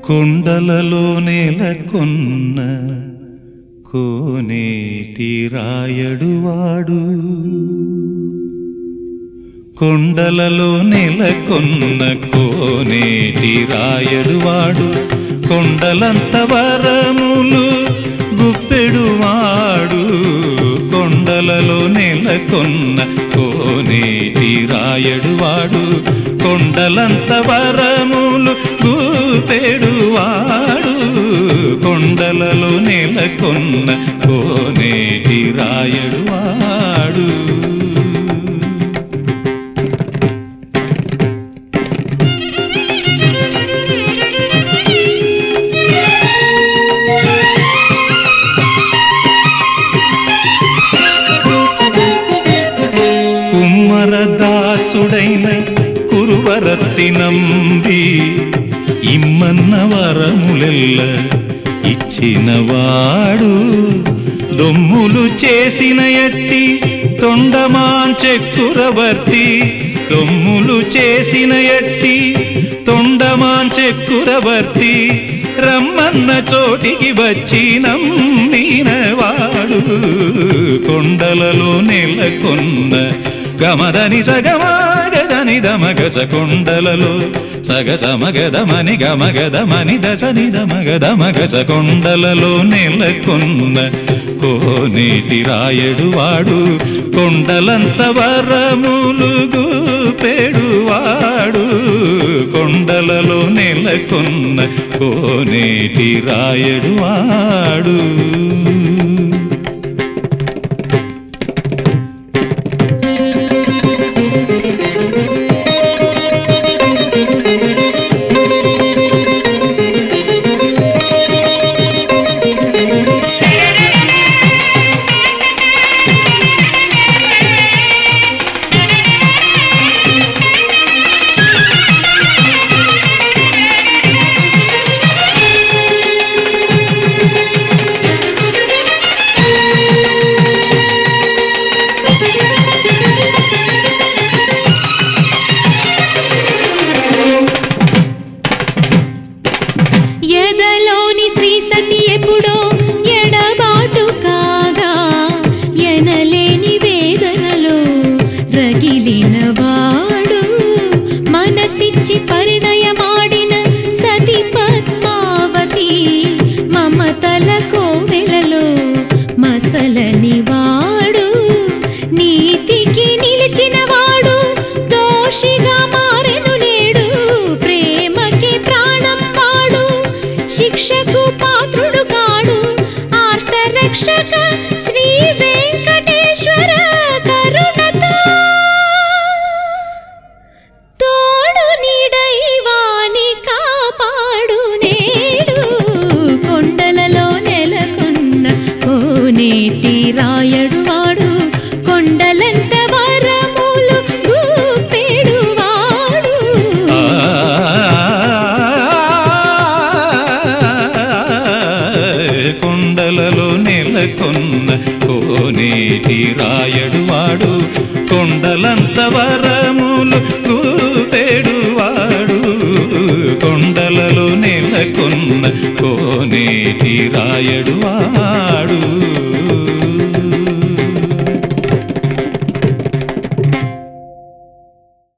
కొండలలో నెలకొన్న కోనేటి రాయడువాడు కొండలలో నెలకొన్న కోనేటి రాయడువాడు కొండలంత వరములు గుప్పెడువాడు కొండలలో నెలకొన్న కోనేటి రాయడువాడు కొండలంత వరములు గుప్పెడువాడు కొండలలో నెలకొన్న కోనేటి రాయడువాడు కుమ్మరదాసుడైన కురువరత్తి నంబి ఇమ్మన్న వరములెల్ల ఇచ్చినవాడు దొమ్ములు చేసిన ఎట్టి తొండమాన్ చెక్కురవర్తి దొమ్ములు చేసిన ఎట్టి తొండమాన్ చెక్కురవర్తి రమ్మన్న చోటికి వచ్చి నమ్మినవాడు కొండలలో నెలకొన్న గమదని సగమాగదని దమగస కొండలలో సగసమగదమని గమగదమని దశని దమగదమగస కొండలలో నెలకొన్న కోనేటి రాయడు వాడు కొండలంత వరములుగు పెడువాడు కొండలలో నెలకొన్న కోనేటి రాయడు వాడు ఎదలోని శ్రీ సతి ఎప్పుడో ఎడబాటు కాగా ఎనలేని వేదనలో రగిలిన వాడు మనసిచ్చి పరిణయమాడిన సతి పద్మావతి మమతల కోవెలలో మసలని వాడు నీతికి నిలిచిన వాడు దోషిగా మారెను నేడు ప్రేమకి ప్రాణం వాడు శిక్షకు పాత్రుడు కాడు ఆర్తరక్షక శ్రీ వెంకటేశ్వర కరుణతో తోడు నీడైవాని కాపాడు నేడు కొండలలో నెలకొన్న కోనేటి రాయడు వాడు కొండలంత వరములు గూపెడు వాడు కొండలలో నెలకొన్న కోనేటి రాయడు వాడు కొండలంత వరములు కూపెడువాడు కొండలలో నెలకొన్న కోనేటి రాయడు వాడు